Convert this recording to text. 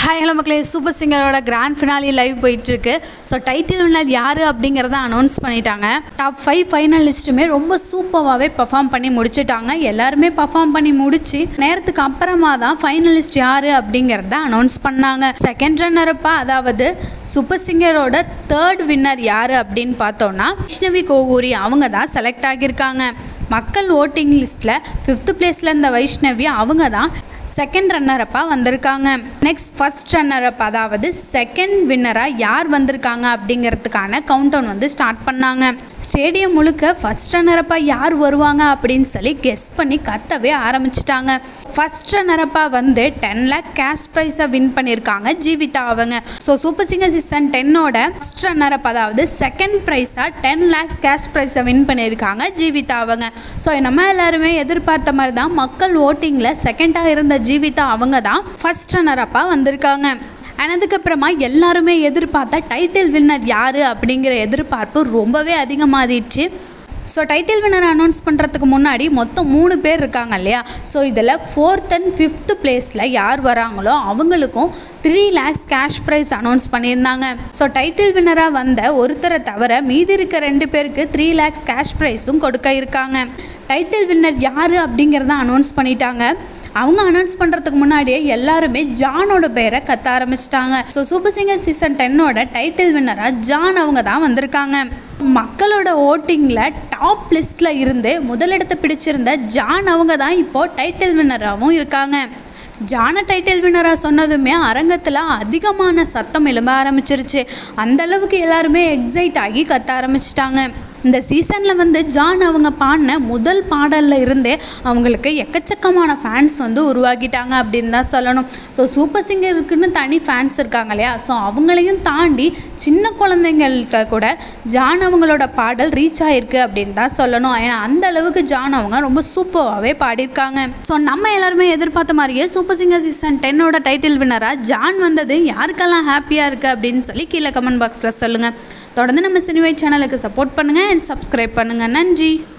hi hello மக்களே super சிங்கரோட grand finale live போயிட்டுருக்கு ஸோ டைட்டில் வின்னர் யார் அப்படிங்கிறத அனௌன்ஸ் பண்ணிட்டாங்க டாப் ஃபைவ் ஃபைனலிஸ்ட்டுமே ரொம்ப சூப்பராகவே பர்ஃபார்ம் பண்ணி முடிச்சிட்டாங்க எல்லாருமே பர்ஃபார்ம் பண்ணி முடிச்சு நேரத்துக்கு அப்புறமா தான் ஃபைனலிஸ்ட் யார் அப்படிங்கிறத அனௌன்ஸ் பண்ணாங்க செகண்ட் ரன்னரப்பா அதாவது சூப்பர் சிங்கரோட தேர்ட் வின்னர் யார் அப்படின்னு பார்த்தோன்னா வைஷ்ணவி கோகூரி அவங்க தான் செலக்ட் ஆகியிருக்காங்க மக்கள் ஓட்டிங் லிஸ்ட்டில் ஃபிஃப்த் பிளேஸில் இருந்த வைஷ்ணவி அவங்க தான் செகண்ட் ரன்னரப்பாக வந்திருக்காங்க நெக்ஸ்ட் ஃபர்ஸ்ட் ரன்னரப் அதாவது செகண்ட் வின்னராக யார் வந்திருக்காங்க அப்படிங்கிறதுக்கான கவுண்டவுன் வந்து ஸ்டார்ட் பண்ணாங்க ஸ்டேடியம் முழுக்க ஃபர்ஸ்ட் ரன்னரப்பாக யார் வருவாங்க அப்படின்னு சொல்லி கெஸ் பண்ணி கத்தவே ஆரம்பிச்சிட்டாங்க ஃபர்ஸ்ட் ரன்னரப்பாக வந்து டென் லேக் கேஷ் ப்ரைஸை வின் பண்ணியிருக்காங்க ஜீவிதா அவங்க ஸோ சூப்பர் சிங்கர் சீசன் டென்னோட ஃபர்ஸ்ட் ரன்னரப் அதாவது செகண்ட் ப்ரைஸாக டென் லேக்ஸ் கேஷ் ப்ரைஸை வின் பண்ணியிருக்காங்க ஜீவிதா அவங்க ஸோ நம்ம எல்லாருமே எதிர்பார்த்த மாதிரி தான் மக்கள் ஓட்டிங்கில் செகண்டாக இருந்த ஜீவிதா அவங்க தான் ஃபர்ஸ்ட் ரன்னரப்பாக வந்திருக்காங்க அண்ட் அதுக்கப்புறமா எல்லாருமே எதிர்பார்த்த டைட்டில் வின்னர் யார் அப்படிங்கிற எதிர்பார்ப்பு ரொம்பவே அதிகமாகிடுச்சு ஸோ டைட்டில் வின்னர் அனௌன்ஸ் பண்ணுறதுக்கு முன்னாடி மொத்தம் மூணு பேர் இருக்காங்க இல்லையா ஸோ இதில் ஃபோர்த் அண்ட் ஃபிஃப்த் பிளேஸில் யார் வராங்களோ அவங்களுக்கும் three lakhs cash prize announce பண்ணியிருந்தாங்க ஸோ டைட்டில் வின்னராக வந்த ஒருத்தரை தவிர மீதி இருக்க ரெண்டு பேருக்கு த்ரீ லேக்ஸ் கேஷ் ப்ரைஸும் கொடுக்க இருக்காங்க டைட்டில் வின்னர் யார் அப்படிங்கிறத அனௌன்ஸ் பண்ணிட்டாங்க அவங்க அனௌன்ஸ் பண்ணுறதுக்கு முன்னாடியே எல்லாருமே ஜானோட பேரை கத்த ஆரம்பிச்சிட்டாங்க ஸோ சூப்பர் சிங்கர் சீசன் டென்னோட டைட்டில் வின்னராக ஜான் அவங்க தான் வந்திருக்காங்க மக்களோட ஓட்டிங்கில் டாப் லிஸ்ட்டில் இருந்து முதலிடத்தை பிடிச்சிருந்த ஜான் அவங்க தான் இப்போது டைட்டில் வின்னராகவும் இருக்காங்க ஜான டைட்டில் வின்னராக சொன்னதுமே அரங்கத்தில் அதிகமான சத்தம் எழும்ப ஆரம்பிச்சிருச்சு அந்த அளவுக்கு எல்லாருமே எக்ஸைட் ஆகி கத்த ஆரம்பிச்சிட்டாங்க இந்த சீசனில் வந்து ஜான் அவங்க பாடின முதல் பாடலில் இருந்தே அவங்களுக்கு எக்கச்சக்கமான ஃபேன்ஸ் வந்து உருவாக்கிட்டாங்க அப்படின்னு தான் சொல்லணும் ஸோ சூப்பர் சிங்கருக்குன்னு தனி ஃபேன்ஸ் இருக்காங்க இல்லையா ஸோ அவங்களையும் தாண்டி சின்ன குழந்தைங்கள்ட்ட கூட ஜான் அவங்களோட பாடல் ரீச் ஆகிருக்கு அப்படின்னு தான் சொல்லணும் ஏன்னா அந்த அளவுக்கு ஜான் அவங்க ரொம்ப சூப்பராகவே பாடியிருக்காங்க ஸோ நம்ம எல்லாருமே எதிர்பார்த்த மாதிரியே சூப்பர் சிங்கர் சீசன் டென்னோட டைட்டில் வின்னராக ஜான் வந்தது யாருக்கெல்லாம் ஹாப்பியாக இருக்குது அப்படின்னு சொல்லி கீழே கமெண்ட் பாக்ஸில் சொல்லுங்கள் தொடர்ந்து நம்ம சினிவை சேனலுக்கு சப்போர்ட் பண்ணுங்கள் அண்ட் சப்ஸ்கிரைப் பண்ணுங்கள் நன்றி